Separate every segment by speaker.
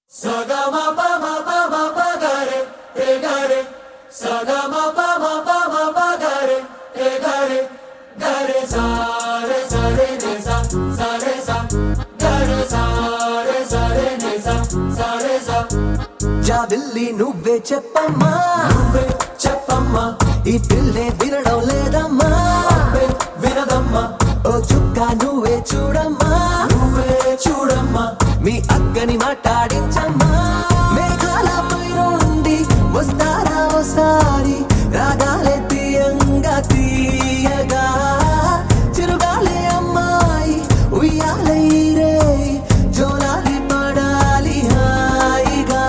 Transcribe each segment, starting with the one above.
Speaker 1: సగమ పమ పమ పగరే రే గరే సగమ పమ పమ పగరే రే గరే గరే సారే సరే నే సా సరే సా గరే సారే సరే నే సా సరే సా
Speaker 2: జాబిల్లి నువ్వే చెప్పమ్మా
Speaker 1: నువ్వే చెప్పమ్మా
Speaker 2: ఈ పిల్లే వినడం లేదమ్మా
Speaker 1: అబ్బే వినదమ్మా
Speaker 2: ఓ చుక్క నువ్వే చూడమ్మా
Speaker 1: నువ్వే చూడమ్మా
Speaker 2: మీ అక్కని మాట్లాడించమ్మా మేఘాల నుండి వస్తారా ఓసారి రాగాలే తీయంగా తీయగా చిరుగాలే అమ్మాయి ఉయ్యాలే రే జోలాలి పడాలి హాయిగా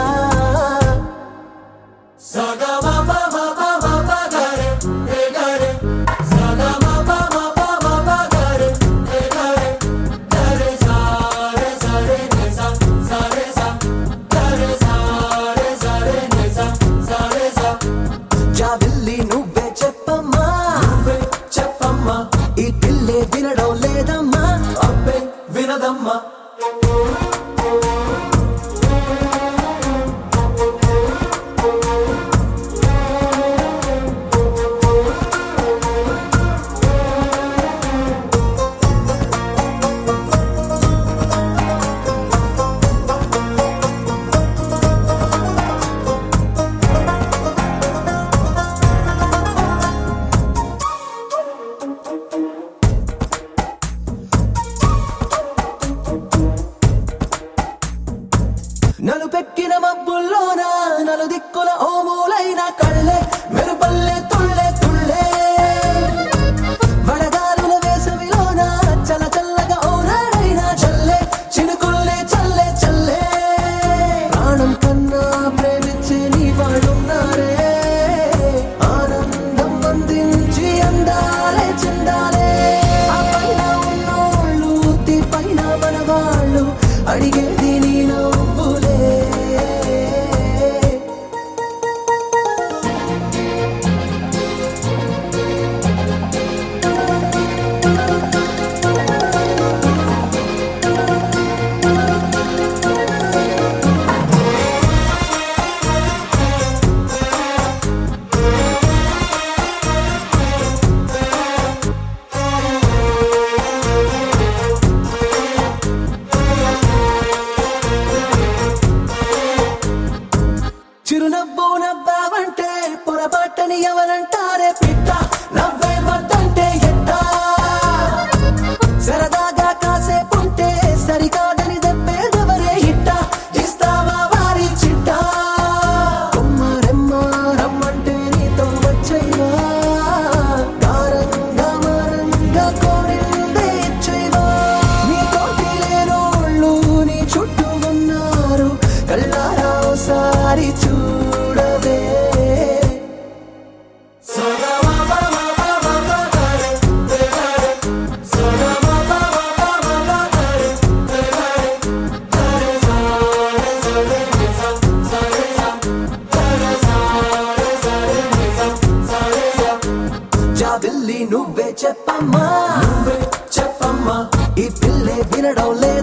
Speaker 1: సగమ పమ పమ పగరే రే గరే సగమ పమ పమ పగరే రే గరే గరే సారే సరే నే సా సరే సా గరే సారే సరే నే సా సరే సా
Speaker 2: జాబిల్లి నువ్వే చెప్పమ్మా
Speaker 1: నువ్వే చెప్పమ్మా
Speaker 2: ఈ పిల్లే వినడం లేదమ్మా
Speaker 1: అబ్బే వినదమ్మా
Speaker 2: నలుపెక్కిన మబ్బుల్లోన నలు దిక్కుల ఓ మూలైన కళ్ళే మెరుపల్లె తుళ్ళే తుళ్ళే వడగాలుల వేసవిలోన చల్ల చల్లగా ఓ నాడైన చల్లే చినుకుల్లే చల్లే చల్లే ప్రాణం కన్నా ప్రేమించే నీ వాళ్ళున్నారే ఆనందం అందించి అందాలే చెందాలే ఆ పైన ఉన్నోళ్ళు తీ పైన మన వాళ్ళు అడిగేది నీ నవ్వులే చిరునవ్వు నవ్వావంటే పొరపాటని ఎవరంటారే పిట్ట నవ్వే వద్దంటే ఎట్టా సరదాగా కాసేపుంటే సరికాదని దెబ్బేదెవరే ఇట్ట ఇస్తావా వారి చిట్ట కొమ్మ రెమ్మ రమ్మంటే నీతో వచ్చైవా దారంగా మరంగా కోరిందే ఇచ్చైవా నీ తోటి లేనోళ్ళు నీ చుట్టూ ఉన్నారు కళ్ళారా ఓసారి చూడవే
Speaker 1: సగమ పమ పమ పగరే రే గరే సగమ పమ పమ పగరే రే గరే గరే సారే సరే నే సా సరే సా గరే సారే సరే నే సా సరే సా
Speaker 2: జాబిల్లి నువ్వే చెప్పమ్మా
Speaker 1: నువ్వే చెప్పమ్మా
Speaker 2: ఈ పిల్లే వినడం లేదు